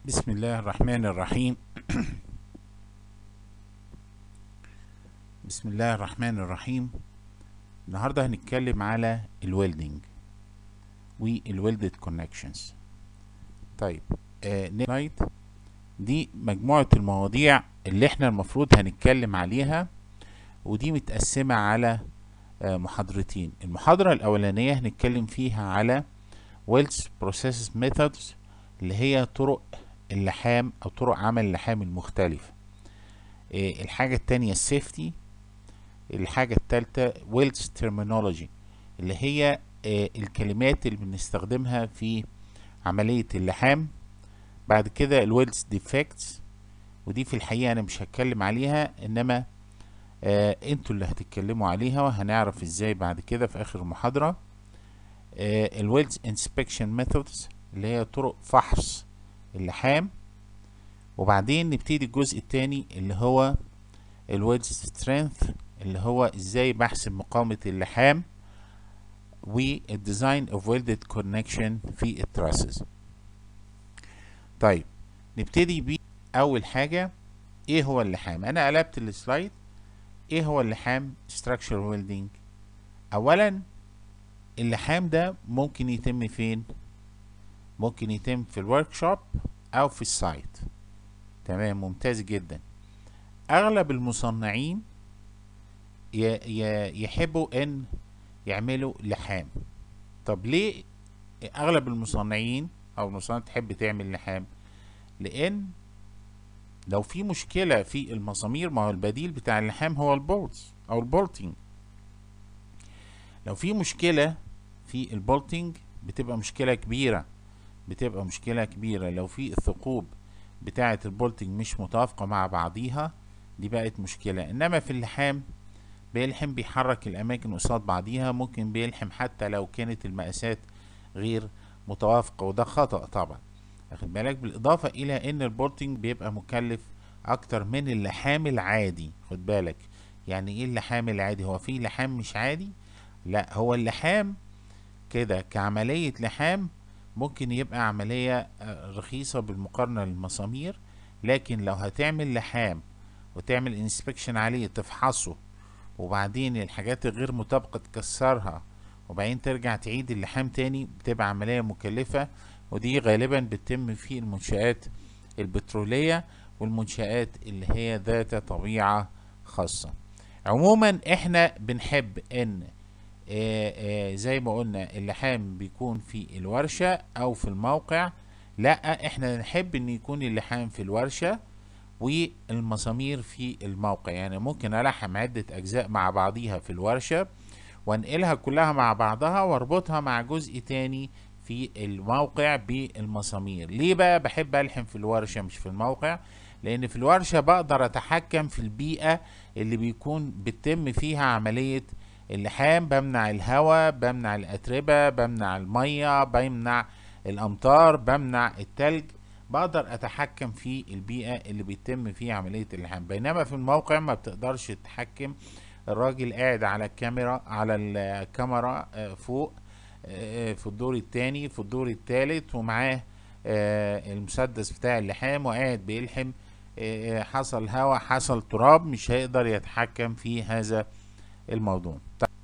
بسم الله الرحمن الرحيم بسم الله الرحمن الرحيم النهاردة هنتكلم على الويلدنج والويلدد كونكشنز طيب آه نلايد دي مجموعة المواضيع اللي احنا المفروض هنتكلم عليها ودي متقسمة على آه محاضرتين المحاضرة الأولانية هنتكلم فيها على ويلز بروسيس ميثودز اللي هي طرق اللحام او طرق عمل اللحام المختلفة إيه الحاجة التانية السيفتي الحاجة التالتة ويلز ترمينولوجي اللي هي إيه الكلمات اللي بنستخدمها في عملية اللحام بعد كده الويلز ديفكتس ودي في الحقيقة انا مش هتكلم عليها انما آه انتوا اللي هتتكلموا عليها وهنعرف ازاي بعد كده في اخر المحاضرة آه الويلز انسبكشن ميثودز اللي هي طرق فحص اللحام وبعدين نبتدي الجزء التاني اللي هو الويدج سترينث اللي هو ازاي بحسب مقاومة اللحام والديزاين اوف ويلدد كونكشن في التراسز طيب نبتدي بأول حاجة ايه هو اللحام انا قلبت السلايد ايه هو اللحام structural ويلدنج اولا اللحام ده ممكن يتم فين ممكن يتم في الورك شوب او في السايت تمام ممتاز جدا اغلب المصنعين يحبوا ان يعملوا لحام طب ليه اغلب المصنعين او المصنعات تحب تعمل لحام لان لو في مشكلة في المسامير ما هو البديل بتاع اللحام هو البولتس او البولتنج لو في مشكلة في البولتنج بتبقى مشكلة كبيرة بتبقى مشكلة كبيرة لو في الثقوب بتاعة البولتنج مش متوافقة مع بعضيها دي بقت مشكلة انما في اللحام بيلحم بيحرك الاماكن قصاد بعضيها ممكن بيلحم حتى لو كانت المقاسات غير متوافقة وده خطأ طبعا واخد بالك بالاضافة الى ان البولتنج بيبقى مكلف اكتر من اللحام العادي خد بالك يعني ايه اللحام العادي هو في لحام مش عادي لا هو اللحام كده كعملية لحام ممكن يبقى عملية رخيصة بالمقارنة للمسامير لكن لو هتعمل لحام وتعمل انسبكشن عليه تفحصه وبعدين الحاجات الغير مطابقة تكسرها وبعدين ترجع تعيد اللحام تاني بتبقى عملية مكلفة ودي غالبا بتتم في المنشآت البترولية والمنشآت اللي هي ذات طبيعة خاصة عموما احنا بنحب ان آآ آآ زي ما قلنا اللحام بيكون في الورشة او في الموقع لا احنا نحب ان يكون اللحام في الورشة والمسامير في الموقع يعني ممكن الحم عدة اجزاء مع بعضيها في الورشة وانقلها كلها مع بعضها واربطها مع جزء تاني في الموقع بالمسامير ليه بقى بحب الحم في الورشة مش في الموقع لان في الورشة بقدر اتحكم في البيئة اللي بيكون بتتم فيها عملية اللحام بمنع الهواء بمنع الأتربة بمنع المية بمنع الأمطار بمنع التلج بقدر أتحكم في البيئة اللي بيتم فيها عملية اللحام بينما في الموقع ما بتقدرش تتحكم الراجل قاعد على الكاميرا على الكاميرا فوق في الدور التاني في الدور التالت ومعاه المسدس بتاع اللحام وقاعد بيلحم حصل هواء حصل تراب مش هيقدر يتحكم في هذا الموضوع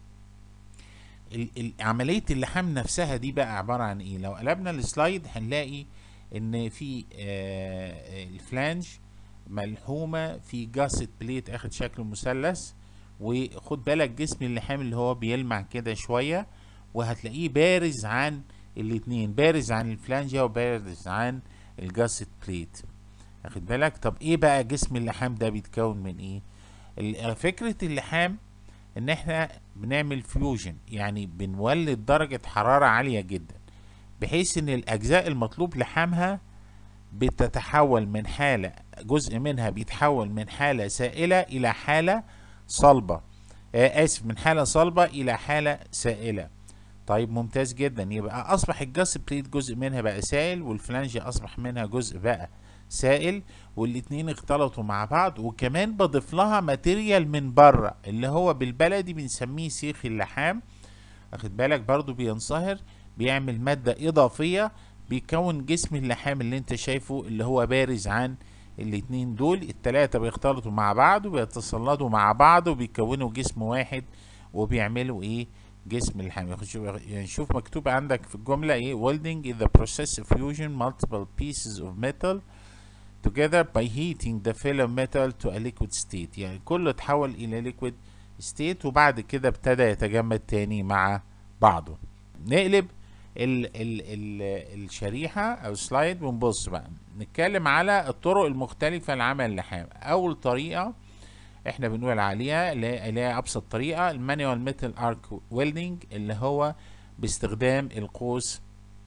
طيب عملية اللحام نفسها دي بقى عبارة عن ايه لو قلبنا السلايد هنلاقي ان في آه الفلانج ملحومة في جاست بليت اخد شكل مثلث وخد بالك جسم اللحام اللي هو بيلمع كده شوية وهتلاقيه بارز عن الاتنين بارز عن الفلانجة وبارز عن الجاست بليت اخد بالك طب ايه بقى جسم اللحام ده بيتكون من ايه فكرة اللحام ان احنا بنعمل فيوجن يعني بنولد درجة حرارة عالية جدا بحيث ان الاجزاء المطلوب لحامها بتتحول من حالة جزء منها بيتحول من حالة سائلة الى حالة صلبة آه اسف من حالة صلبة الى حالة سائلة طيب ممتاز جدا يبقى اصبح الجاس بليت جزء منها بقى سائل والفلانجة اصبح منها جزء بقى سائل والاتنين اختلطوا مع بعض وكمان بضيف لها ماتيريال من بره اللي هو بالبلدي بنسميه سيخ اللحام واخد بالك برضو بينصهر بيعمل مادة اضافية بيكون جسم اللحام اللي انت شايفه اللي هو بارز عن الاتنين دول التلاتة بيختلطوا مع بعض وبيتصلدوا مع بعض وبيكونوا جسم واحد وبيعملوا ايه جسم اللحام يخش- يعني شوف مكتوب عندك في الجملة ايه welding is the process of fusion multiple pieces of metal together by heating the filler metal to a liquid state يعني كله اتحول الى liquid state وبعد كده ابتدى يتجمد تاني مع بعضه نقلب ال ال ال الشريحة او سلايد ونبص بقى نتكلم على الطرق المختلفة لعمل اللحام اول طريقة احنا بنقول عليها اللي هي اللي هي ابسط طريقة المانيوال ميتال ارك ويلدنج اللي هو باستخدام القوس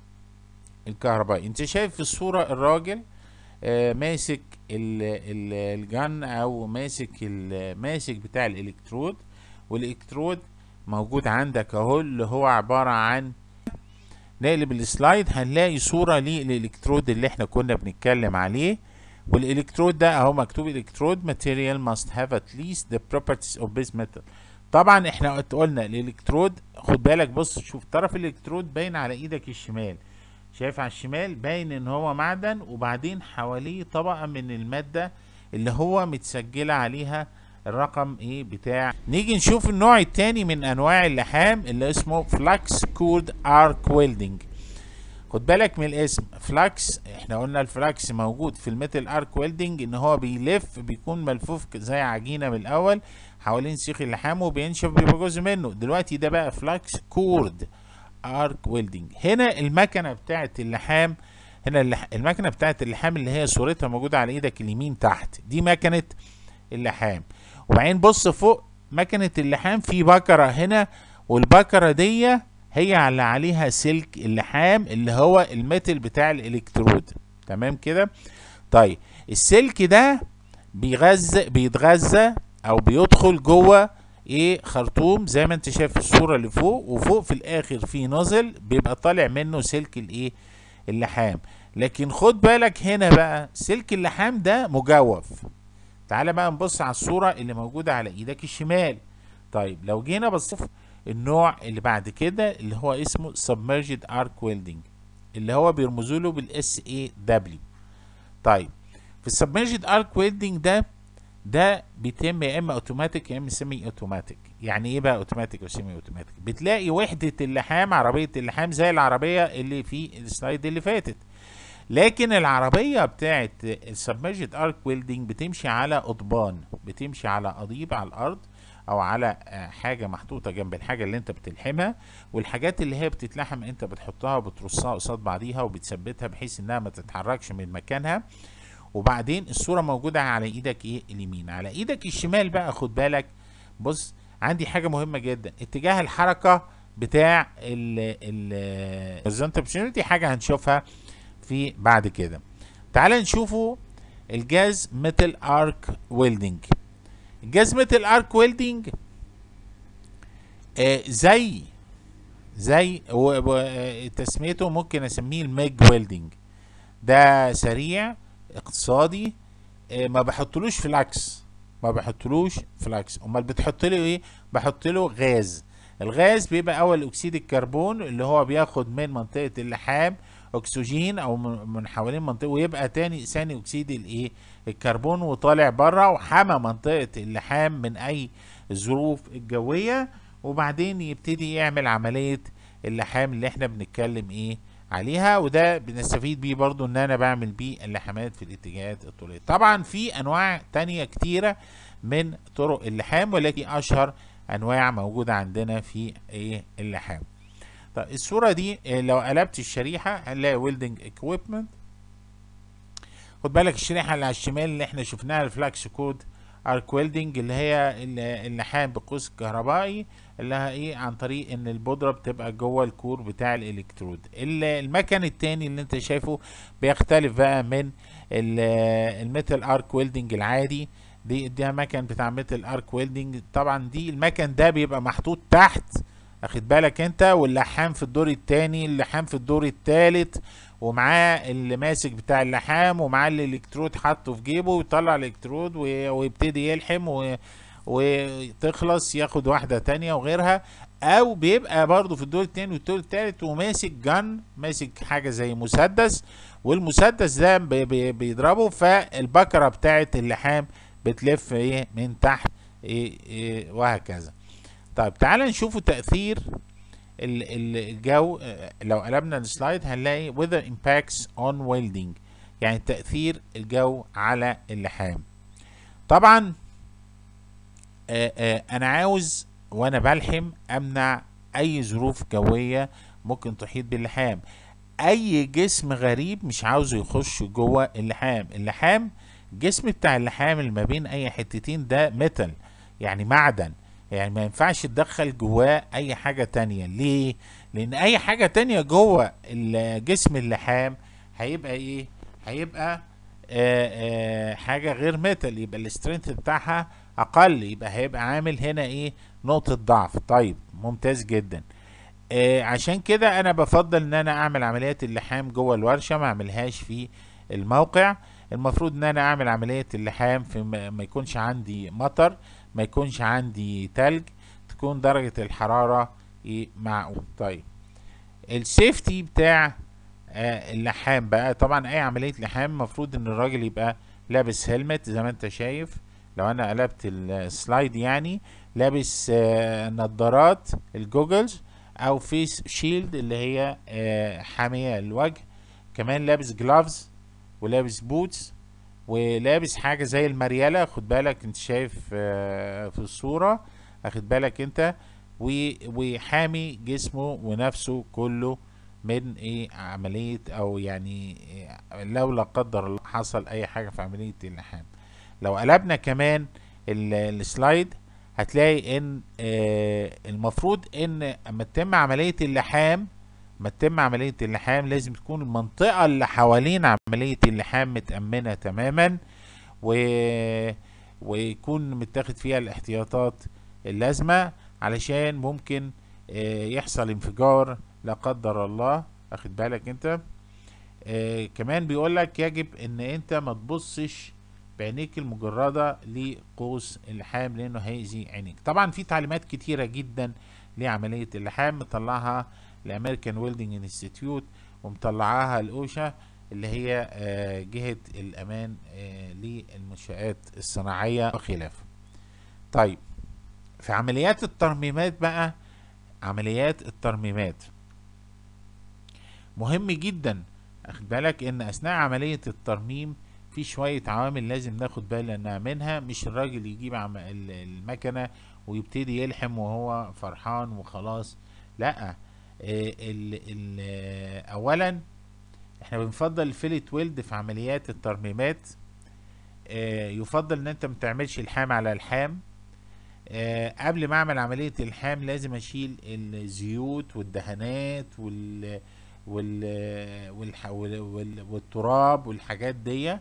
الكهربائي انت شايف في الصورة الراجل آه، ماسك ال- ال- الجن او ماسك ال- ماسك بتاع الالكترود والالكترود موجود عندك اهو اللي هو عبارة عن نقلب السلايد هنلاقي صورة للالكترود اللي احنا كنا بنتكلم عليه والالكترود ده اهو مكتوب الكترود material must have at least the properties of base metal طبعا احنا قلت- قلنا الالكترود خد بالك بص شوف طرف الالكترود باين على ايدك الشمال شايف على الشمال باين ان هو معدن وبعدين حواليه طبقة من المادة اللي هو متسجلة عليها الرقم ايه بتاع نيجي نشوف النوع التاني من انواع اللحام اللي اسمه فلاكس كورد ارك ويلدنج خد بالك من الاسم فلاكس احنا قلنا الفلاكس موجود في الميتال ارك ويلدنج ان هو بيلف بيكون ملفوف ك- زي عجينه من الاول حوالين سيخ اللحام وبينشف بيبقى جزء منه دلوقتي ده بقى فلاكس كورد ارك ويلدنج هنا المكنه بتاعت اللحام هنا اللح... المكنه بتاعت اللحام اللي هي صورتها موجوده على ايدك اليمين تحت دي مكنه اللحام وبعدين بص فوق مكنه اللحام في بكره هنا والبكره دي هي اللي عليها سلك اللحام اللي هو الميتل بتاع الالكترود تمام كده طيب السلك ده بيغذى بيتغذى او بيدخل جوه ايه خرطوم زي ما انت شايف في الصوره اللي فوق وفوق في الاخر في نزل بيبقى طالع منه سلك الايه اللحام لكن خد بالك هنا بقى سلك اللحام ده مجوف تعالى بقى نبص على الصوره اللي موجوده على ايدك الشمال طيب لو جينا بصف النوع اللي بعد كده اللي هو اسمه submerged arc welding اللي هو بيرمزوا له بالاس اي دبليو طيب في السبمرجد ارك ويلدنج ده ده بيتم يا اما اوتوماتيك يا اما سيمي اوتوماتيك يعني ايه بقى اوتوماتيك وسيمي اوتوماتيك بتلاقي وحده اللحام عربيه اللحام زي العربيه اللي في السلايد اللي فاتت لكن العربيه بتاعت السبمرجد ارك ويلدنج بتمشي على قضبان بتمشي على قضيب على الارض او على آه، حاجه محطوطه جنب الحاجه اللي انت بتلحمها والحاجات اللي هي بتتلحم انت بتحطها وبترصها قصاد بعضيها وبتثبتها بحيث انها ما تتحركش من مكانها وبعدين الصوره موجوده على ايدك ايه اليمين على ايدك الشمال بقى خد بالك بص عندي حاجه مهمه جدا اتجاه الحركه بتاع ال ال دي حاجه هنشوفها في بعد كده تعال نشوفوا الجاز ميتال ارك ويلدنج الجاز ميتال ارك ويلدنج آه زي زي و- و- آه، تسميته ممكن اسميه الميج ويلدنج ده سريع اقتصادي آه، ما بحطلوش فلاكس ما بحطلوش فلاكس امال بتحط له ايه بحط له غاز الغاز بيبقى اول اكسيد الكربون اللي هو بياخد من منطقه اللحام اكسجين او من من حوالين منطقه ويبقى تاني ثاني اكسيد الايه الكربون وطالع بره وحمى منطقه اللحام من اي الظروف الجويه وبعدين يبتدي يعمل عمليه اللحام اللي احنا بنتكلم ايه عليها وده بنستفيد بيه برضو ان انا بعمل بيه اللحامات في الاتجاهات الطولية طبعا في انواع تانية كتيرة من طرق اللحام ولكن اشهر انواع موجودة عندنا في ايه اللحام طيب الصورة دي إيه، لو قلبت الشريحة هنلاقي ويلدنج اكويبمنت خد بالك الشريحة اللي على الشمال اللي احنا شفناها الفلاكس كود ارك ويلدنج اللي هي ال- اللحام بقوس كهربائي اللي هي ايه عن طريق ان البودرة بتبقى جوه الكور بتاع الالكترود ال- المكان التاني اللي انت شايفه بيختلف بقى من ال- الميتال ارك ويلدنج العادي دي ده مكان بتاع ميتال ارك ويلدنج طبعا دي المكان ده بيبقى محطوط تحت اخد بالك انت واللحام في الدور التاني اللحام في الدور التالت ومعاه اللي ماسك بتاع اللحام ومعاه الالكترود حاطه في جيبه ويطلع الالكترود وي- ويبتدي يلحم و... وتخلص ياخد واحدة تانية وغيرها او بيبقى برضه في الدور التاني والدور التالت وماسك جن ماسك حاجه زي مسدس والمسدس ده بي بي بيضربه فالبكره بتاعت اللحام بتلف ايه من تحت إيه إيه وهكذا طيب تعال نشوفوا تاثير الجو لو قلبنا السلايد هنلاقي weather impacts on welding يعني تأثير الجو على اللحام طبعا آآ آآ انا عاوز وانا بلحم امنع اي ظروف جوية ممكن تحيط باللحام اي جسم غريب مش عاوزه يخش جوه اللحام اللحام الجسم بتاع اللحام اللي ما بين اي حتتين ده ميتال يعني معدن يعني ما ينفعش تدخل جواه اي حاجة تانية ليه لان اي حاجة تانية جوه جسم اللحام هيبقى ايه هيبقى آآ آآ حاجة غير ميتال يبقى السترينث بتاعها اقل يبقى هيبقى عامل هنا ايه نقطة ضعف طيب ممتاز جدا آه عشان كده انا بفضل ان انا اعمل عمليات اللحام جوه الورشة ما اعملهاش في الموقع المفروض ان انا اعمل عملية اللحام في ما يكونش عندي مطر ما يكونش عندي تلج تكون درجة الحرارة ايه معقول طيب السيفتي بتاع آه اللحام بقى طبعا اي عملية لحام المفروض ان الراجل يبقى لابس هيلمت زي ما انت شايف لو انا قلبت السلايد يعني لابس آه نظارات الجوجلز او فيس شيلد اللي هي آه حامية الوجه كمان لابس جلافز ولابس بوتس ولابس حاجة زي المريالة خد بالك انت شايف آه في الصورة اخد بالك انت وحامي جسمه ونفسه كله من ايه عملية او يعني إيه لو لا قدر الله حصل اي حاجة في عملية اللحام لو قلبنا كمان السلايد هتلاقي ان آه المفروض ان اما تتم عملية اللحام ما تتم عملية اللحام لازم تكون المنطقة اللي حوالين عملية اللحام متأمنة تماما و... ويكون متاخد فيها الاحتياطات اللازمة علشان ممكن آه يحصل انفجار لا قدر الله اخد بالك انت آه كمان بيقولك يجب ان انت ما تبصش بعينيك المجردة لقوس اللحام لانه هيأذي عينيك طبعا في تعليمات كتيرة جدا لعملية اللحام مطلعها الامريكان ويلدنج انستيتيوت ومطلعاها الاوشا اللي هي آه جهة الامان آه للمنشآت الصناعية وخلافه طيب في عمليات الترميمات بقى عمليات الترميمات مهم جدا اخد بالك ان اثناء عملية الترميم في شوية عوامل لازم ناخد بالنا منها مش الراجل يجيب عم المكنة ويبتدي يلحم وهو فرحان وخلاص لا ال ال اولا احنا بنفضل الفيلت ويلد في عمليات الترميمات يفضل ان انت متعملش الحام على الحام قبل ما اعمل عملية الحام لازم اشيل الزيوت والدهانات وال وال والح... وال... والتراب والحاجات دي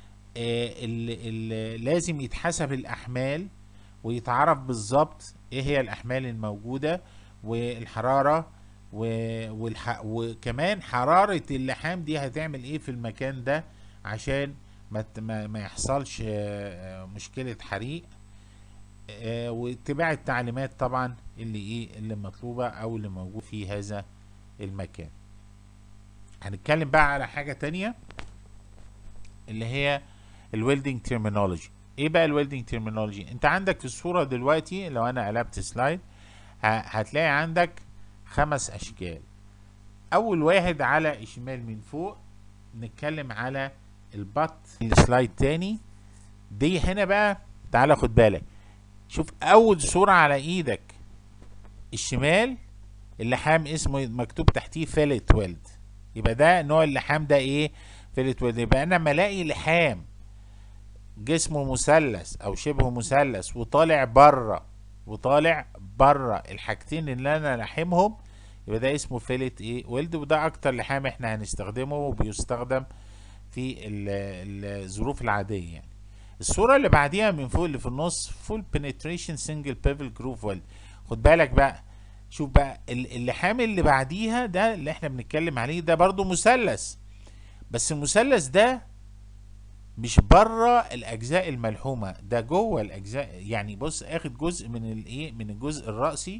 لازم يتحسب الاحمال ويتعرف بالظبط ايه هي الاحمال الموجودة والحرارة و... والح... وكمان حرارة اللحام دي هتعمل ايه في المكان ده عشان ما, ما... ما يحصلش مشكلة حريق واتباع التعليمات طبعا اللي ايه اللي مطلوبة او اللي موجود في هذا المكان هنتكلم بقى على حاجة تانية اللي هي الويلدنج ترمينولوجي ايه بقى الويلدنج ترمينولوجي انت عندك في الصورة دلوقتي لو انا قلبت سلايد هتلاقي عندك خمس اشكال اول واحد على الشمال من فوق نتكلم على البط السلايد تاني دي هنا بقى تعالى خد بالك شوف اول صورة على ايدك الشمال اللحام اسمه مكتوب تحتيه فيلت ويلد يبقى ده نوع اللحام ده ايه فيلت ويلد يبقى انا لما الاقي لحام جسمه مثلث او شبه مثلث وطالع بره وطالع بره الحاجتين اللي انا لاحمهم يبقى ده اسمه فيلت ايه ويلد وده اكتر لحام احنا هنستخدمه وبيستخدم في الظروف العادية يعني الصورة اللي بعديها من فوق اللي في النص فول penetration single bevel groove weld خد بالك بقى شوف بقى اللحام اللي بعديها ده اللي احنا بنتكلم عليه ده برضو مثلث بس المثلث ده مش بره الاجزاء الملحومه ده جوه الاجزاء يعني بص اخد جزء من الايه من الجزء الرأسي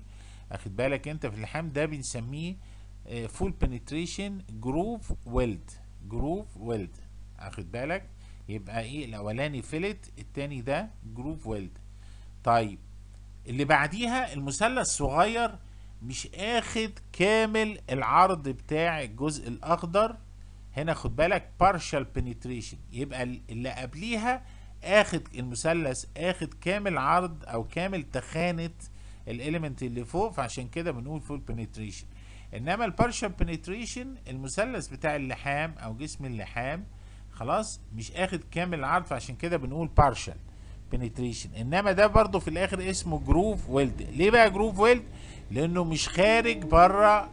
اخد بالك انت في اللحام ده بنسميه فول بنتريشن جروف ويلد جروف ويلد اخد بالك يبقى ايه الاولاني فيلت التاني ده جروف ويلد طيب اللي بعديها المثلث صغير مش اخد كامل العرض بتاع الجزء الاخضر هنا خد بالك partial penetration يبقى اللي قبليها اخد المثلث اخد كامل عرض او كامل تخانة الاليمنت اللي فوق فعشان كده بنقول فول penetration انما البارشال penetration المثلث بتاع اللحام او جسم اللحام خلاص مش اخد كامل العرض فعشان كده بنقول partial penetration انما ده برضو في الاخر اسمه جروف ويلد ليه بقى جروف ويلد لانه مش خارج بره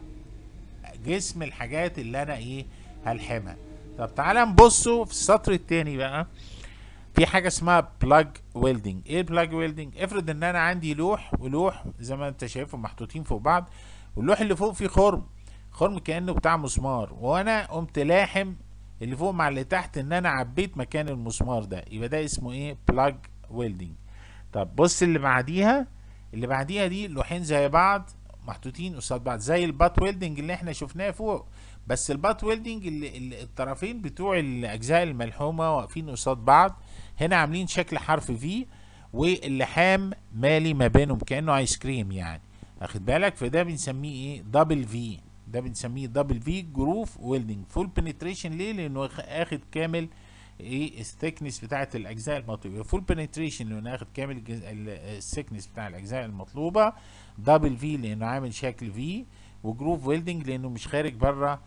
جسم الحاجات اللي انا ايه هلحمها طب تعالى نبصوا في السطر التاني بقى في حاجه اسمها بلاج ويلدنج ايه البلاج ويلدنج افرض ان انا عندي لوح ولوح زي ما انت شايفهم محطوطين فوق بعض واللوح اللي فوق فيه خرم خرم كانه بتاع مسمار وانا قمت لاحم اللي فوق مع اللي تحت ان انا عبيت مكان المسمار ده يبقى ده اسمه ايه بلاج ويلدنج طب بص اللي بعديها اللي بعديها دي لوحين زي بعض محطوطين قصاد بعض زي البات ويلدنج اللي احنا شفناه فوق بس البات ويلدنج اللي, اللي الطرفين بتوع الاجزاء الملحومه واقفين قصاد بعض هنا عاملين شكل حرف في واللحام مالي ما بينهم كانه ايس كريم يعني واخد بالك فده بنسميه ايه دبل في ده بنسميه دبل في جروف ويلدنج فول بنتريشن ليه لانه اخد كامل ايه الثيكنس بتاعت الاجزاء المطلوبه فول بنتريشن لانه اخد كامل الثيكنس بتاع الاجزاء المطلوبه دبل في لانه عامل شكل في وجروف ويلدنج لانه مش خارج بره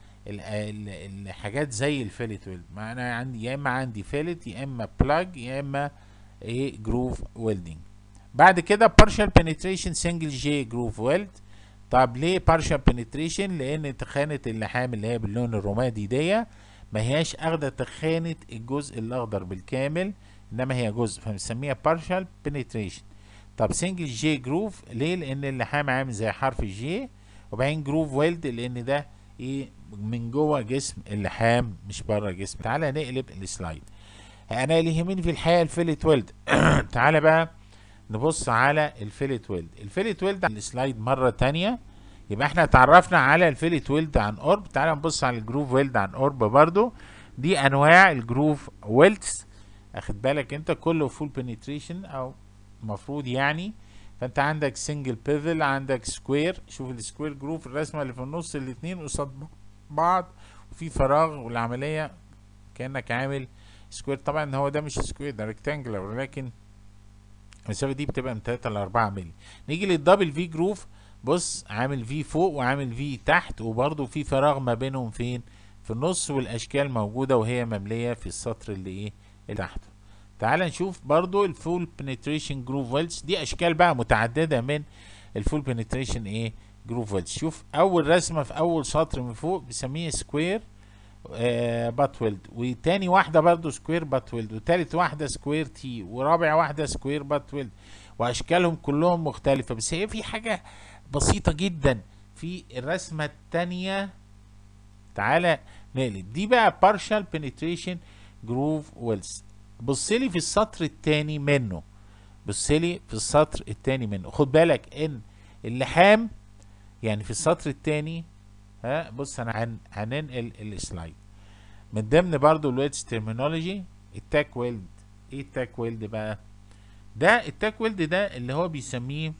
الحاجات زي الفيلت ويلد معنى عندي يا اما عندي فيلت يا اما بلاج يا اما ايه جروف ويلدنج بعد كده partial penetration single J groove weld طب ليه partial penetration لان تخانة اللحام اللي هي باللون الرمادي دي ما هياش اخدة تخانة الجزء الاخضر بالكامل انما هي جزء فبنسميها partial penetration طب single J groove ليه لان اللحام عامل زي حرف الجي وبعدين جروف ويلد لان ده ايه من جوه جسم اللحام مش بره جسم تعالى نقلب السلايد انا اللي يهمني في الحقيقه الفيلت ويلد تعالى بقى نبص على الفيلت ويلد الفيلت ويلد على السلايد مره تانية يبقى احنا اتعرفنا على الفيلت ويلد عن قرب تعالى نبص على الجروف ويلد عن قرب برضو دي انواع الجروف ويلدز اخد بالك انت كله فول بنتريشن او المفروض يعني فانت عندك سنجل بيفل عندك سكوير شوف السكوير جروف الرسمه اللي في النص الاتنين قصاد بعض وفي فراغ والعمليه كانك عامل سكوير طبعا هو ده مش سكوير ده ريكتانجلر ولكن المسافه دي بتبقى من 3 ل 4 مللي نيجي للدبل في جروف بص عامل في فوق وعامل في تحت وبرده في فراغ ما بينهم فين في النص والاشكال موجوده وهي ممليه في السطر اللي ايه اللي تحته تعال نشوف برضو الفول بنتريشن جروف ويلز دي اشكال بقى متعدده من الفول بنتريشن ايه جروف ويلز شوف اول رسمه في اول سطر من فوق بنسميه سكوير آه بات ويلد وتاني واحده برضو سكوير بات ويلد وتالت واحده سكوير تي ورابع واحده سكوير بات ويلد واشكالهم كلهم مختلفه بس هي في حاجه بسيطه جدا في الرسمه التانيه تعالى نقلب دي بقى partial penetration groove wells بصلي في السطر التاني منه بصلي في السطر التاني منه خد بالك ان اللحام يعني في السطر التاني ها بص انا هن هننقل السلايد من ضمن برضو الويتس ترمينولوجي التاك ويلد ايه التاك ويلد بقى ده التاك ويلد ده اللي هو بيسميه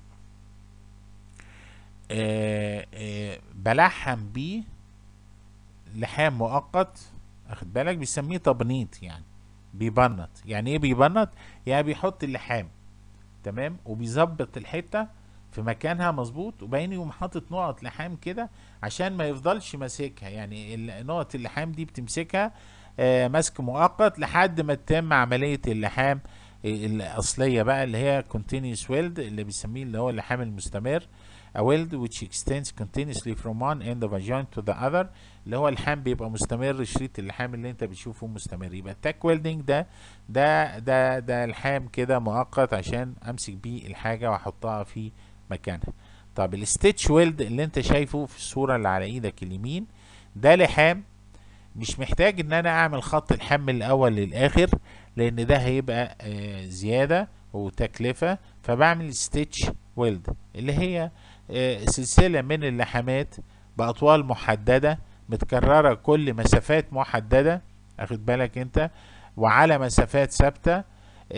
آه آه بلحم بيه لحام مؤقت اخد بالك بيسميه تبنيط يعني بيبنط يعني ايه بيبنط يعني بيحط اللحام تمام وبيظبط الحته في مكانها مظبوط وبعدين يقوم حاطط نقط لحام كده عشان ما يفضلش ماسكها يعني نقط اللحام دي بتمسكها آه مسك مؤقت لحد ما تتم عمليه اللحام الاصليه بقى اللي هي continuous weld اللي بيسميه اللي هو اللحام المستمر a weld which extends continuously from one end of a joint to the other اللي هو اللحام بيبقى مستمر شريط اللحام اللي انت بتشوفه مستمر يبقى التاك ويلدنج ده ده ده ده لحام كده مؤقت عشان امسك بيه الحاجه واحطها في مكانها طب الستيتش ويلد اللي انت شايفه في الصوره اللي على ايدك اليمين ده لحام مش محتاج ان انا اعمل خط الحم من الاول للاخر لان ده هيبقى آه زياده وتكلفه فبعمل ستيتش ويلد اللي هي آه، سلسلة من اللحامات بأطوال محددة متكررة كل مسافات محددة اخد بالك انت وعلى مسافات ثابتة آه،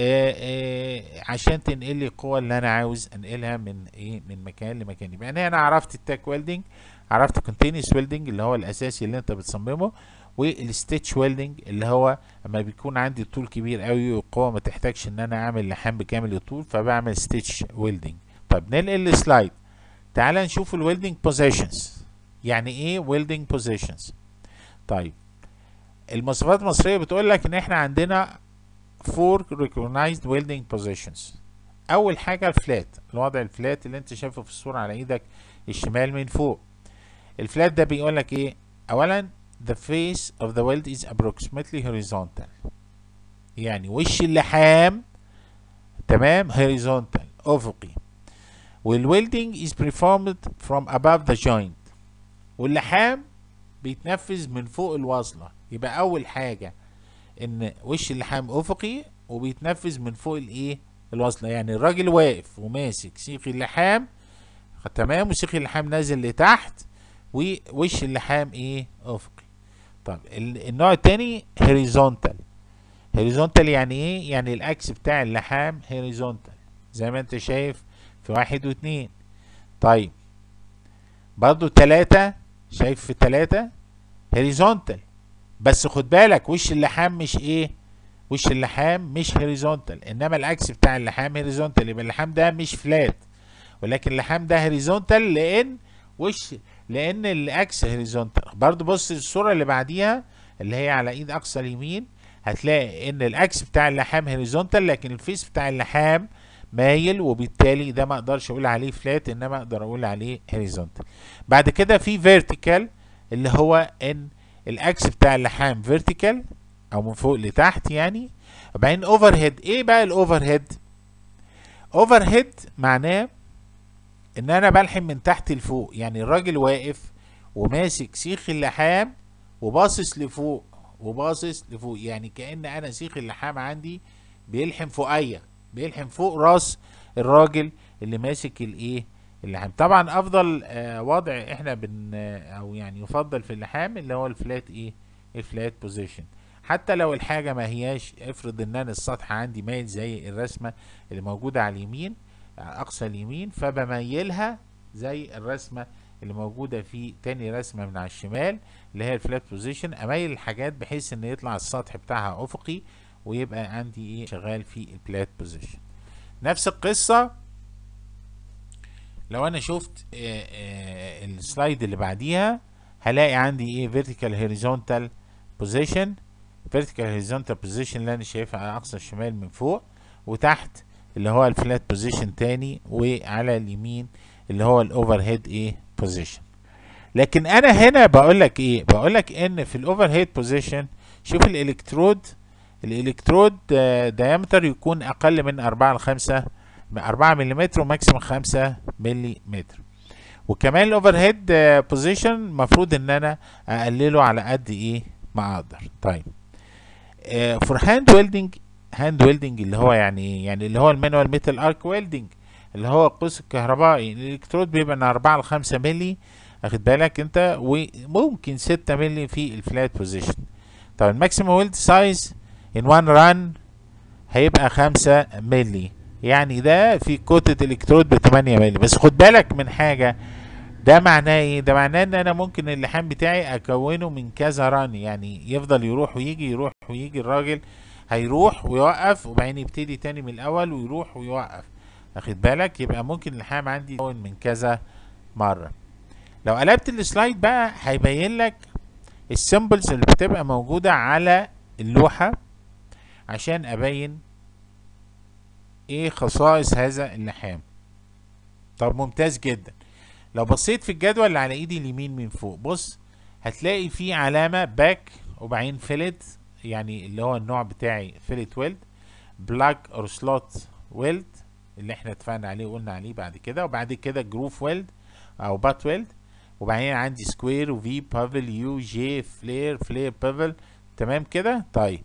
آه، عشان تنقل لي القوة اللي انا عاوز انقلها من ايه من مكان لمكان يبقى يعني انا عرفت التاك ويلدنج عرفت كونتينوس ويلدنج اللي هو الاساسي اللي انت بتصممه والستيتش ويلدنج اللي هو اما بيكون عندي طول كبير قوي والقوه ما تحتاجش ان انا اعمل لحام بكامل الطول فبعمل ستيتش ويلدنج طيب ننقل السلايد تعال نشوف الويلدنج بوزيشنز يعني ايه ويلدنج بوزيشنز طيب المواصفات المصريه بتقول لك ان احنا عندنا فور recognized welding positions اول حاجه الفلات الوضع الفلات اللي انت شايفه في الصوره على ايدك الشمال من فوق الفلات ده بيقول لك ايه اولا the face of the weld is approximately horizontal يعني وش اللحام تمام horizontal افقي والويلدنج is performed from above the joint واللحام بيتنفذ من فوق الوصلة يبقى أول حاجة إن وش اللحام أفقي وبيتنفذ من فوق الإيه الوصلة يعني الراجل واقف وماسك سيخ اللحام تمام وسيخ اللحام نازل لتحت ووش اللحام إيه أفقي طب النوع التاني هوريزونتال هوريزونتال يعني ايه يعني الاكس بتاع اللحام هوريزونتال زي ما انت شايف في واحد واتنين طيب برضو تلاتة شايف في تلاتة هوريزونتال بس خد بالك وش اللحام مش ايه وش اللحام مش هوريزونتال انما الاكس بتاع اللحام هوريزونتال يبقى اللحام ده مش فلات ولكن اللحام ده هوريزونتال لان وش لان الاكس هوريزونتال برضو بص الصوره اللي بعديها اللي هي على ايد اقصى اليمين هتلاقي ان الاكس بتاع اللحام هوريزونتال لكن الفيس بتاع اللحام مايل وبالتالي ده ما اقدرش اقول عليه فلات انما اقدر اقول عليه هوريزونتال بعد كده في فيرتيكال اللي هو ان الاكس بتاع اللحام فيرتيكال او من فوق لتحت يعني وبعدين اوفر هيد ايه بقى الاوفر هيد اوفر هيد معناه ان انا بلحم من تحت لفوق يعني الراجل واقف وماسك سيخ اللحام وباصص لفوق وباصص لفوق يعني كأن انا سيخ اللحام عندي بيلحم فوقيا بيلحم فوق راس الراجل اللي ماسك الايه اللحام طبعا افضل آه وضع احنا بن او يعني يفضل في اللحام اللي هو الفلات ايه الفلات بوزيشن حتى لو الحاجة ما هياش افرض ان انا السطح عندي مايل زي الرسمة اللي موجودة على اليمين اقصى اليمين فبميلها زي الرسمة اللي موجودة في تاني رسمة من على الشمال اللي هي الفلات بوزيشن اميل الحاجات بحيث ان يطلع السطح بتاعها افقي ويبقى عندي ايه شغال في الفلات بوزيشن نفس القصة لو انا شفت آآ آآ السلايد اللي بعديها هلاقي عندي ايه vertical horizontal position vertical horizontal position اللي انا شايفها على اقصى الشمال من فوق وتحت اللي هو الفلات بوزيشن تاني وعلى اليمين اللي هو الاوفر هيد ايه بوزيشن لكن انا هنا بقول لك ايه بقول لك ان في الاوفر هيد بوزيشن شوف الالكترود الالكترود دايمتر يكون اقل من 4 ل 5 4 ملم وماكسيموم 5 ملم وكمان الاوفر هيد بوزيشن المفروض ان انا اقلله على قد ايه ما اقدر طيب فور هاند ويلدنج هاند ويلدنج اللي هو يعني ايه يعني اللي هو المانوال ميتال ارك ويلدنج اللي هو القوس الكهربائي الالكترود بيبقى من 4 ل 5 مللي واخد بالك انت وممكن 6 مللي في الفلات بوزيشن طب الماكسيمم ويلد سايز ان وان ران هيبقى 5 مللي يعني ده في كتلة الكترود ب 8 مللي بس خد بالك من حاجة ده معناه ايه ده معناه ان انا ممكن اللحام بتاعي اكونه من كذا ران يعني يفضل يروح ويجي يروح ويجي الراجل هيروح ويوقف وبعدين يبتدي تاني من الاول ويروح ويوقف واخد بالك يبقى ممكن اللحام عندي يكون من كذا مره لو قلبت السلايد بقى هيبين لك السيمبلز اللي بتبقى موجوده على اللوحه عشان ابين ايه خصائص هذا اللحام طب ممتاز جدا لو بصيت في الجدول اللي على ايدي اليمين من فوق بص هتلاقي في علامه باك وبعدين فيلت يعني اللي هو النوع بتاعي فيلت ويلد بلاك اور سلوت ويلد اللي احنا اتفقنا عليه وقلنا عليه بعد كده وبعد كده جروف ويلد او بات ويلد وبعدين عندي سكوير وفي بافل يو جي فلير فلير بافل تمام كده طيب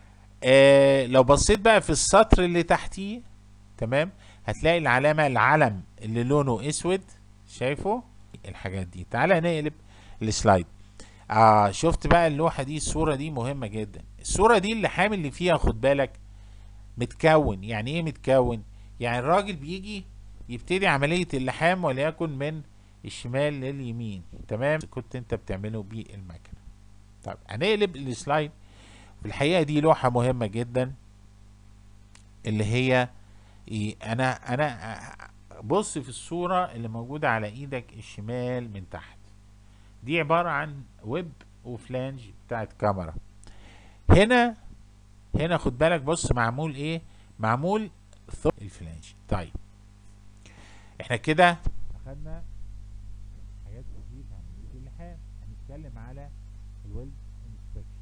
آه لو بصيت بقى في السطر اللي تحتيه تمام هتلاقي العلامة العلم اللي لونه اسود شايفه الحاجات دي تعالى نقلب السلايد اه شفت بقى اللوحه دي الصوره دي مهمه جدا الصوره دي اللي حامل اللي فيها خد بالك متكون يعني ايه متكون يعني الراجل بيجي يبتدي عمليه اللحام وليكن من الشمال لليمين تمام كنت انت بتعمله بالمكنه طيب هنقلب السلايد في الحقيقه دي لوحه مهمه جدا اللي هي إيه انا انا بص في الصوره اللي موجوده على ايدك الشمال من تحت دي عباره عن ويب وفلانج بتاعت كاميرا هنا هنا خد بالك بص معمول ايه معمول ثقب الفلانج طيب احنا كده اخدنا حاجات كتير عن اللحام هنتكلم على الويلد انسبكشن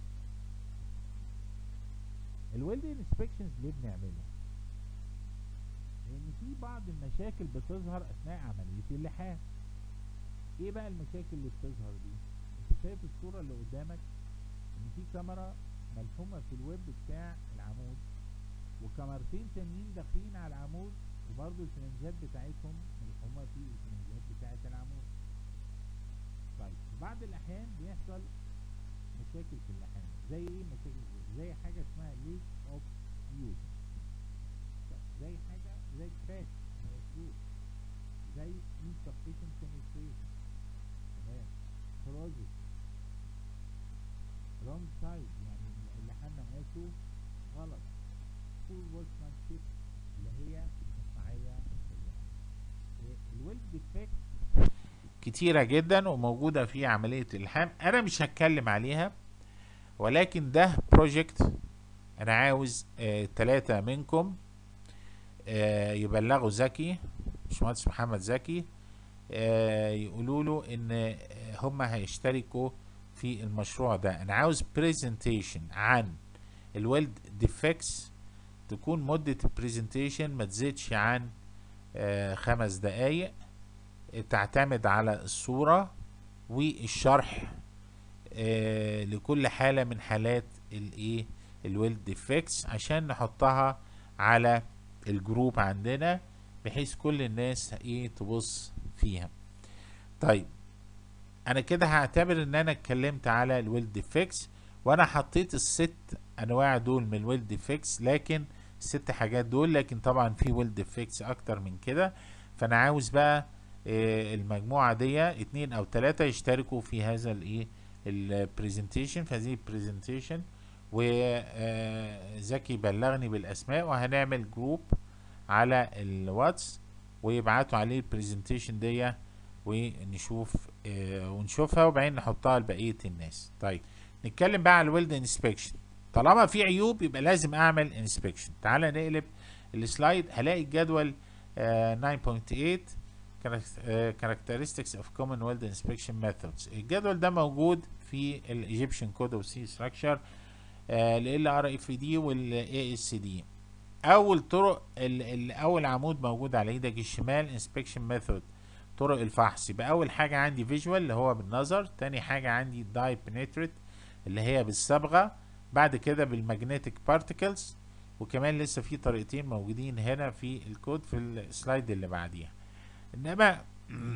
الويلد انسبكشنز ليه بنعملها لان في بعض المشاكل بتظهر اثناء عمليه اللحام ايه بقى المشاكل اللي بتظهر دي انت شايف الصوره اللي قدامك ان في كاميرا ملحومه في الويب بتاع العمود وكاميرتين تانيين داخلين على العمود وبرضه الفلنجات بتاعتهم ملحومه في الفلنجات بتاعت العمود طيب في بعض الاحيان بيحصل مشاكل في اللحام زي ايه مشاكل زي, زي حاجه اسمها ليك اوف يوز زي حاجه زي كراش زي insufficient penetration تمام كروزس رونج سايد يعني اللحام مقاسه غلط فول workmanship اللي هي مصنعيه الويلد ديفكت كتيرة جدا وموجودة في عملية اللحام أنا مش هتكلم عليها ولكن ده بروجكت أنا عاوز آه تلاتة منكم آه يبلغوا زكي باشمهندس محمد زكي آه يقولوا له ان هم هيشتركوا في المشروع ده انا عاوز بريزنتيشن عن الويلد ديفكس تكون مدة البرزنتيشن ما تزيدش عن آه خمس دقايق تعتمد على الصورة والشرح آه لكل حالة من حالات الايه الويلد ديفكس عشان نحطها على الجروب عندنا بحيث كل الناس ايه تبص فيها طيب انا كده هعتبر ان انا اتكلمت على الويلد ديفكس وانا حطيت الست انواع دول من الويلد ديفكس لكن الست حاجات دول لكن طبعا في ويلد ديفكس اكتر من كده فانا عاوز بقى إيه المجموعة دي اتنين او تلاتة يشتركوا في هذا الايه البرزنتيشن في هذه البرزنتيشن وزكي بلغني بالاسماء وهنعمل جروب على الواتس ويبعتوا عليه البرزنتيشن دي ونشوف اه ونشوفها وبعدين نحطها لبقيه الناس طيب نتكلم بقى على الويلد انسبكشن طالما في عيوب يبقى لازم اعمل انسبكشن تعال نقلب السلايد هلاقي الجدول اه 9.8 characteristics of common weld inspection methods الجدول ده موجود في الايجيبشن كود اوف سي ستراكشر ال ار اف دي والاي اس دي اول طرق اول عمود موجود على ايدك الشمال انسبكشن ميثود طرق الفحص يبقى اول حاجه عندي فيجوال اللي هو بالنظر تاني حاجه عندي داي بنتريت اللي هي بالصبغه بعد كده بالماجنتيك بارتكلز وكمان لسه في طريقتين موجودين هنا في الكود في السلايد اللي بعديها انما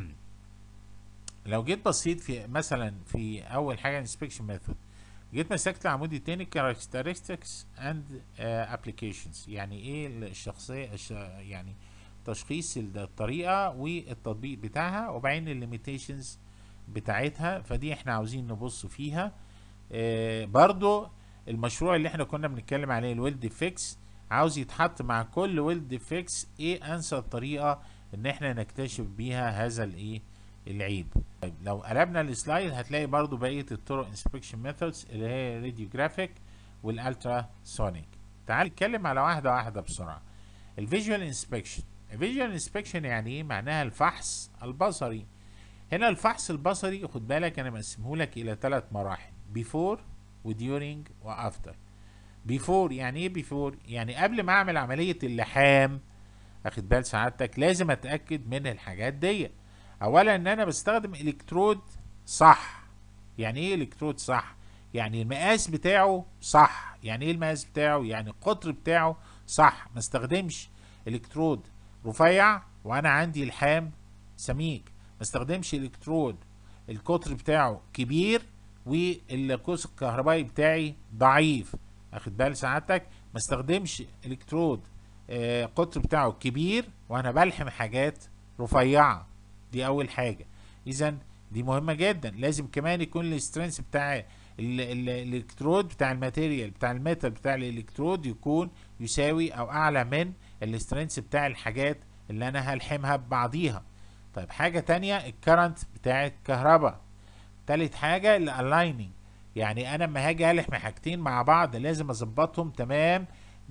لو جيت بصيت في مثلا في اول حاجه انسبكشن ميثود جيت مسكت العمود التاني characteristics and uh, applications يعني ايه الشخصية الش... يعني تشخيص الطريقة والتطبيق بتاعها وبعدين الليميتيشنز بتاعتها فدي احنا عاوزين نبص فيها آه برضو المشروع اللي احنا كنا بنتكلم عليه الويلد فيكس عاوز يتحط مع كل ويلد فيكس ايه انسب طريقة ان احنا نكتشف بيها هذا الايه العيب طيب لو قلبنا السلايد هتلاقي برضو بقية الطرق انسبكشن ميثودز اللي هي راديوجرافيك والالترا سونيك تعال نتكلم على واحدة واحدة بسرعة الفيجوال انسبكشن الفيجوال انسبكشن يعني ايه معناها الفحص البصري هنا الفحص البصري خد بالك انا مقسمه لك الى ثلاث مراحل بيفور وديورنج وافتر بيفور يعني ايه بيفور يعني قبل ما اعمل عملية اللحام اخد بال سعادتك لازم اتاكد من الحاجات دي اولا ان انا بستخدم الكترود صح يعني ايه الكترود صح يعني المقاس بتاعه صح يعني ايه المقاس بتاعه يعني القطر بتاعه صح ما استخدمش الكترود رفيع وانا عندي الحام سميك ما استخدمش الكترود القطر بتاعه كبير والقوس الكهربائي بتاعي ضعيف اخد بال سعادتك ما استخدمش الكترود آه قطر بتاعه كبير وانا بلحم حاجات رفيعه دي اول حاجه اذا دي مهمه جدا لازم كمان يكون السترينث بتاع الالكترود بتاع الماتيريال بتاع الميتال بتاع الالكترود يكون يساوي او اعلى من السترينث بتاع الحاجات اللي انا هلحمها ببعضيها طيب حاجة تانية الكرنت بتاع الكهرباء تالت حاجة الالايننج يعني انا لما هاجي الحم حاجتين مع بعض لازم اظبطهم تمام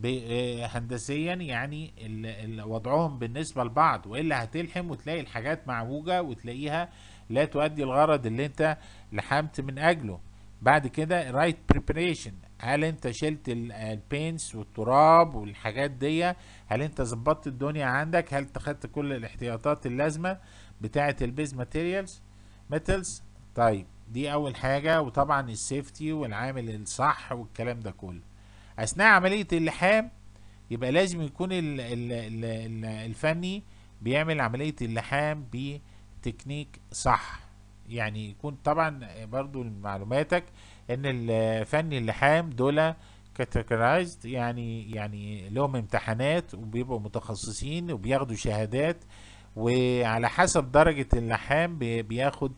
هندسيا يعني ال ال وضعهم بالنسبة لبعض والا هتلحم وتلاقي الحاجات معوجة وتلاقيها لا تؤدي الغرض اللي انت لحمت من اجله بعد كده رايت بريبريشن هل انت شلت البينس والتراب والحاجات دي هل انت ظبطت الدنيا عندك هل اتخذت كل الاحتياطات اللازمه بتاعه البيز ماتيريالز ميتالز طيب دي اول حاجه وطبعا السيفتي والعامل الصح والكلام ده كله اثناء عمليه اللحام يبقى لازم يكون ال ال ال الفني بيعمل عمليه اللحام بتكنيك صح يعني يكون طبعا برضو لمعلوماتك ان الفني اللحام دول كاتيجورايزد يعني يعني لهم امتحانات وبيبقوا متخصصين وبياخدوا شهادات وعلى حسب درجة اللحام بياخد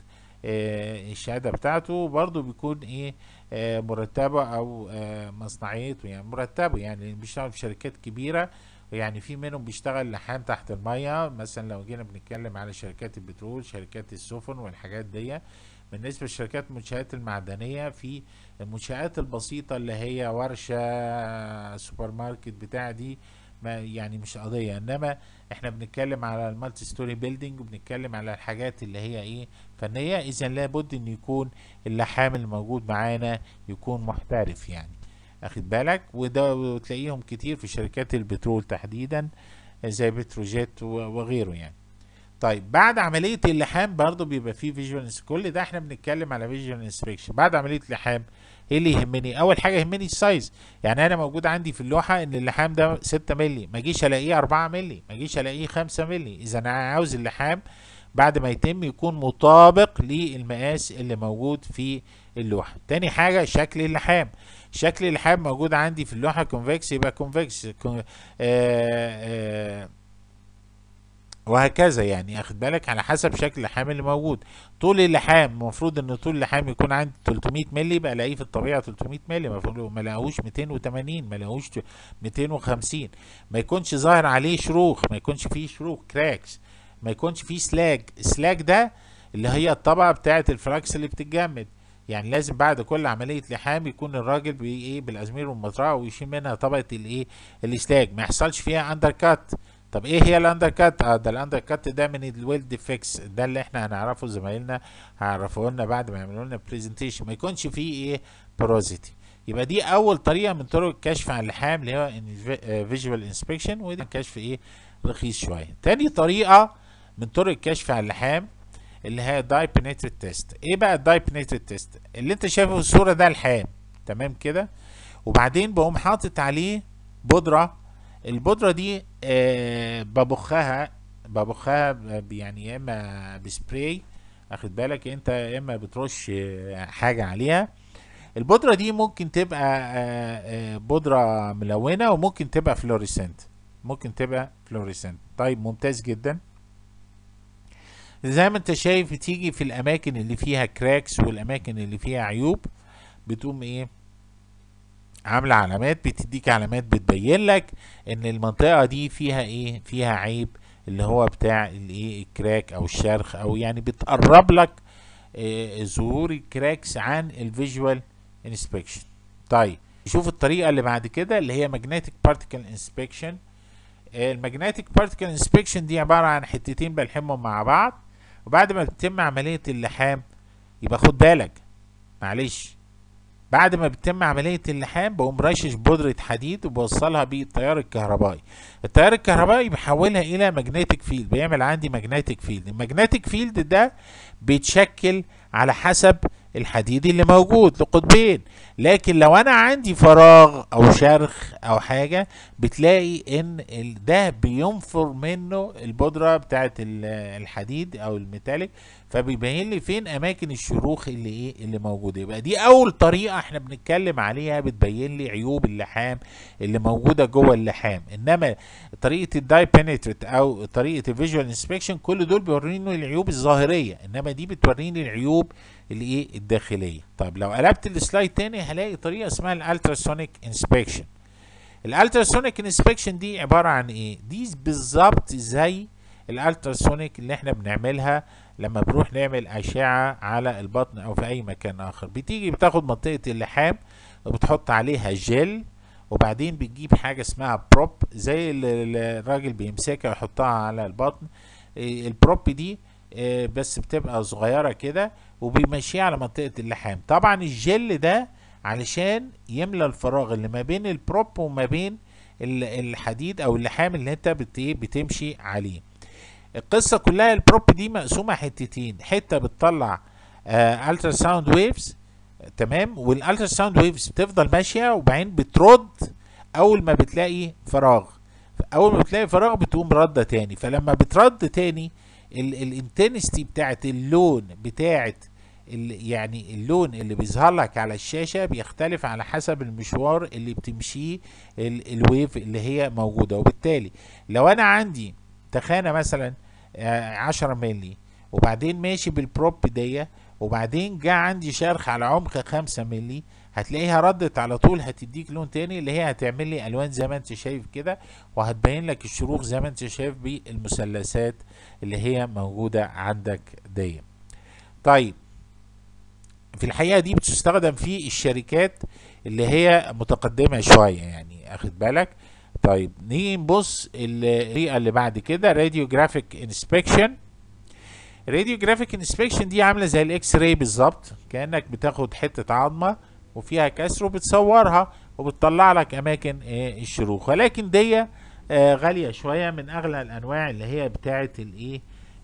آه الشهادة بتاعته برضو بيكون ايه آه مرتبه او آه مصنعيته يعني مرتبه يعني بيشتغل في شركات كبيرة يعني في منهم بيشتغل لحام تحت المية مثلا لو جينا بنتكلم على شركات البترول شركات السفن والحاجات دي بالنسبة لشركات المنشآت المعدنية في المنشآت البسيطة اللي هي ورشة سوبر ماركت بتاع دي ما يعني مش قضية انما احنا بنتكلم على المالتي ستوري بيلدينج وبنتكلم على الحاجات اللي هي ايه فنية اذا لابد ان يكون اللحام الموجود معانا يكون محترف يعني اخد بالك وده وتلاقيهم كتير في شركات البترول تحديدا زي بتروجيت وغيره يعني طيب بعد عملية اللحام برضو بيبقى فيه فيجوال كل ده احنا بنتكلم على فيجوال انسبكشن بعد عملية اللحام ايه اللي يهمني اول حاجة يهمني السايز يعني انا موجود عندي في اللوحة ان اللحام ده 6 مللي ما اجيش الاقيه 4 مللي ما اجيش الاقيه 5 مللي اذا انا عاوز اللحام بعد ما يتم يكون مطابق للمقاس اللي موجود في اللوحة تاني حاجة شكل اللحام شكل اللحام موجود عندي في اللوحة كونفكس يبقى كونفكس كون آآ آآ وهكذا يعني اخد بالك على حسب شكل اللحام اللي موجود طول اللحام المفروض ان طول اللحام يكون عندي 300 مللي يبقى الاقيه في الطبيعه 300 مللي المفروض ما لاقوش 280 ما لاقوش 250 ما يكونش ظاهر عليه شروخ ما يكونش فيه شروخ كراكس ما يكونش فيه سلاج السلاج ده اللي هي الطبقه بتاعه الفراكس اللي بتتجمد يعني لازم بعد كل عمليه لحام يكون الراجل بي ايه بالازمير والمطرقه ويشيل منها طبقه الايه الاسلاج ما يحصلش فيها اندر كات طب ايه هي الاندر كات اه ده الاندر كات ده من الويل ديفكس ده اللي احنا هنعرفه زمايلنا هيعرفوه لنا بعد ما يعملوا لنا برزنتيشن ما يكونش فيه ايه بروزيتي يبقى دي اول طريقه من طرق الكشف عن اللحام اللي هو فيجوال انسبكشن وده كشف ايه رخيص شويه تاني طريقه من طرق الكشف عن اللحام اللي هي داي بنتريت تيست ايه بقى الداي بنتريت تيست اللي انت شايفه في الصوره ده لحام تمام كده وبعدين بقوم حاطط عليه بودره البودره دي آه ببخها ببخها يعني يا اما بسبراي اخد بالك انت يا اما بترش آه حاجه عليها البودره دي ممكن تبقى آه آه بودره ملونه وممكن تبقى فلوريسنت ممكن تبقى فلوريسنت طيب ممتاز جدا زي ما انت شايف بتيجي في الاماكن اللي فيها كراكس والاماكن اللي فيها عيوب بتقوم ايه عامله علامات بتديك علامات بتبين لك ان المنطقه دي فيها ايه فيها عيب اللي هو بتاع الايه الكراك او الشرخ او يعني بتقرب لك إيه ظهور الكراكس عن الفيجوال انسبكشن طيب شوف الطريقه اللي بعد كده اللي هي ماجنتيك بارتيكل انسبكشن الماجنتيك بارتيكل انسبكشن دي عباره عن حتتين بلحمهم مع بعض وبعد ما بتتم عمليه اللحام يبقى خد بالك معلش بعد ما بتتم عملية اللحام بقوم رشش بودرة حديد وبوصلها بالتيار الكهربائي التيار الكهربائي بيحولها إلى ماجنتيك فيلد بيعمل عندي ماجنتيك فيلد الماجنتيك فيلد ده بيتشكل على حسب الحديد اللي موجود لقطبين لكن لو انا عندي فراغ او شرخ او حاجة بتلاقي ان ده بينفر منه البودرة بتاعت الحديد او الميتاليك فبيبين لي فين اماكن الشروخ اللي ايه اللي موجوده يبقى دي اول طريقه احنا بنتكلم عليها بتبين لي عيوب اللحام اللي موجوده جوه اللحام انما طريقه الداي بينيتريت او طريقه الفيجوال انسبكشن كل دول بيوريني العيوب الظاهريه انما دي بتوريني العيوب الايه الداخليه طيب لو قلبت السلايد تاني هلاقي طريقه اسمها الالتراسونيك انسبكشن الالتراسونيك انسبكشن دي عباره عن ايه دي بالظبط زي الالتراسونيك اللي احنا بنعملها لما بنروح نعمل اشعه على البطن او في اي مكان اخر بتيجي بتاخد منطقه اللحام وبتحط عليها جل وبعدين بتجيب حاجه اسمها بروب زي اللي الراجل بيمسكها ويحطها على البطن البروب دي بس بتبقى صغيره كده وبيمشيها على منطقه اللحام طبعا الجل ده علشان يملى الفراغ اللي ما بين البروب وما بين الحديد او اللحام اللي انت بتمشي عليه القصه كلها البروب دي مقسومه حتتين حته بتطلع آه الترا ساوند ويفز تمام والالترا ساوند ويفز بتفضل ماشيه وبعدين بترد اول ما بتلاقي فراغ اول ما بتلاقي فراغ بتقوم رده تاني فلما بترد تاني الانتنستي بتاعت اللون بتاعت يعني اللون اللي بيظهر لك على الشاشه بيختلف على حسب المشوار اللي بتمشيه الويف اللي هي موجوده وبالتالي لو انا عندي تخانة مثلا عشرة ملي وبعدين ماشي بالبروب دي وبعدين جه عندي شرخ على عمق خمسة ملي هتلاقيها ردت على طول هتديك لون تاني اللي هي هتعمل لي الوان زي ما انت شايف كده وهتبين لك الشروخ زي ما انت شايف بالمثلثات اللي هي موجودة عندك دي طيب في الحقيقة دي بتستخدم في الشركات اللي هي متقدمة شوية يعني اخد بالك طيب نيجي نبص الطريقه اللي بعد كده راديوجرافيك انسبكشن راديوجرافيك انسبكشن دي عامله زي الاكس راي بالظبط كانك بتاخد حته عظمه وفيها كسر وبتصورها وبتطلع لك اماكن الشروخ ولكن دي غاليه شويه من اغلى الانواع اللي هي بتاعه الايه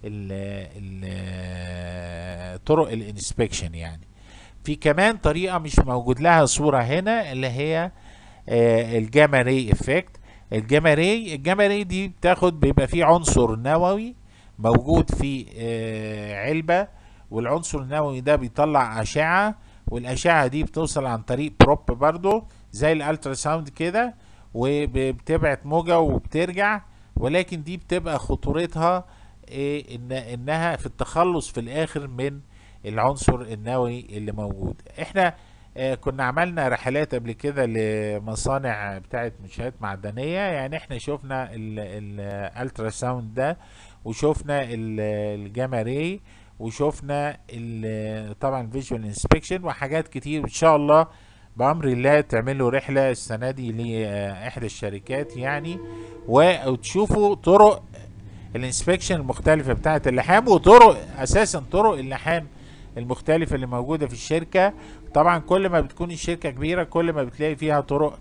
طرق الانسبكشن يعني في كمان طريقه مش موجود لها صوره هنا اللي هي الجاما راي افكت الجاما راي الجاما راي دي بتاخد بيبقى فيه عنصر نووي موجود في علبة والعنصر النووي ده بيطلع أشعة والأشعة دي بتوصل عن طريق بروب برضو زي الالترا ساوند كده وبتبعت موجة وبترجع ولكن دي بتبقى خطورتها إيه إن إنها في التخلص في الآخر من العنصر النووي اللي موجود احنا آه كنا عملنا رحلات قبل كده لمصانع بتاعت منشآت معدنية يعني احنا شفنا الالترا ساوند ده وشفنا الجاما راي وشفنا طبعا الفيجوال انسبكشن وحاجات كتير ان شاء الله بامر الله تعملوا رحله السنه دي لاحدى الشركات يعني وتشوفوا طرق الانسبكشن المختلفه بتاعه اللحام وطرق اساسا طرق اللحام المختلفة اللي موجودة في الشركة طبعا كل ما بتكون الشركة كبيرة كل ما بتلاقي فيها طرق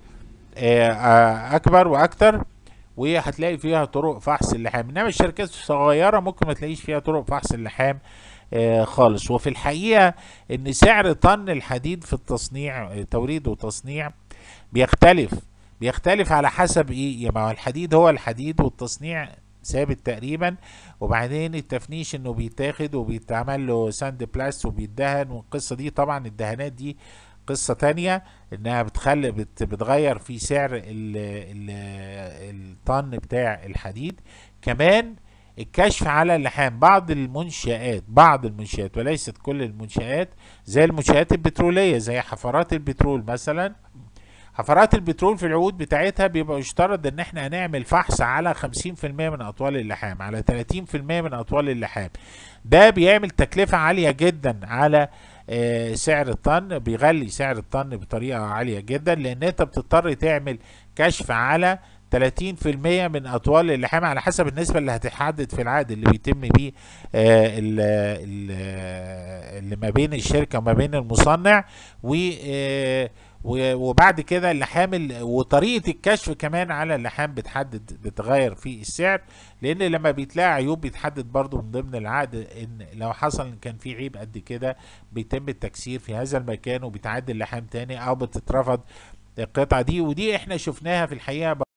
أكبر وأكتر وهتلاقي فيها طرق فحص اللحام إنما الشركات الصغيرة ممكن ما تلاقيش فيها طرق فحص اللحام خالص وفي الحقيقة إن سعر طن الحديد في التصنيع توريد وتصنيع بيختلف بيختلف على حسب ايه ما هو الحديد هو الحديد والتصنيع ثابت تقريبا وبعدين التفنيش انه بيتاخد وبيتعمل له ساند بلاست وبيدهن والقصه دي طبعا الدهانات دي قصة تانية انها بتخلي بت بتغير في سعر ال ال الطن بتاع الحديد كمان الكشف على اللحام بعض المنشآت بعض المنشآت وليست كل المنشآت زي المنشآت البترولية زي حفرات البترول مثلا حفرات البترول في العقود بتاعتها بيبقى يشترط ان احنا هنعمل فحص على 50% من اطوال اللحام على 30% من اطوال اللحام ده بيعمل تكلفة عالية جدا على آه سعر الطن بيغلي سعر الطن بطريقة عالية جدا لان انت بتضطر تعمل كشف على 30% من اطوال اللحام على حسب النسبه اللي هتحدد في العقد اللي بيتم بيه آه اللي ما بين الشركه وما بين المصنع و آه و- وبعد كده اللحام ال- وطريقة الكشف كمان على اللحام بتحدد بتغير في السعر لان لما بيتلاقي عيوب بيتحدد برضو من ضمن العقد ان لو حصل ان كان في عيب قد كده بيتم التكسير في هذا المكان وبيتعدل لحام تاني او بتترفض القطعة دي ودي احنا شفناها في الحقيقة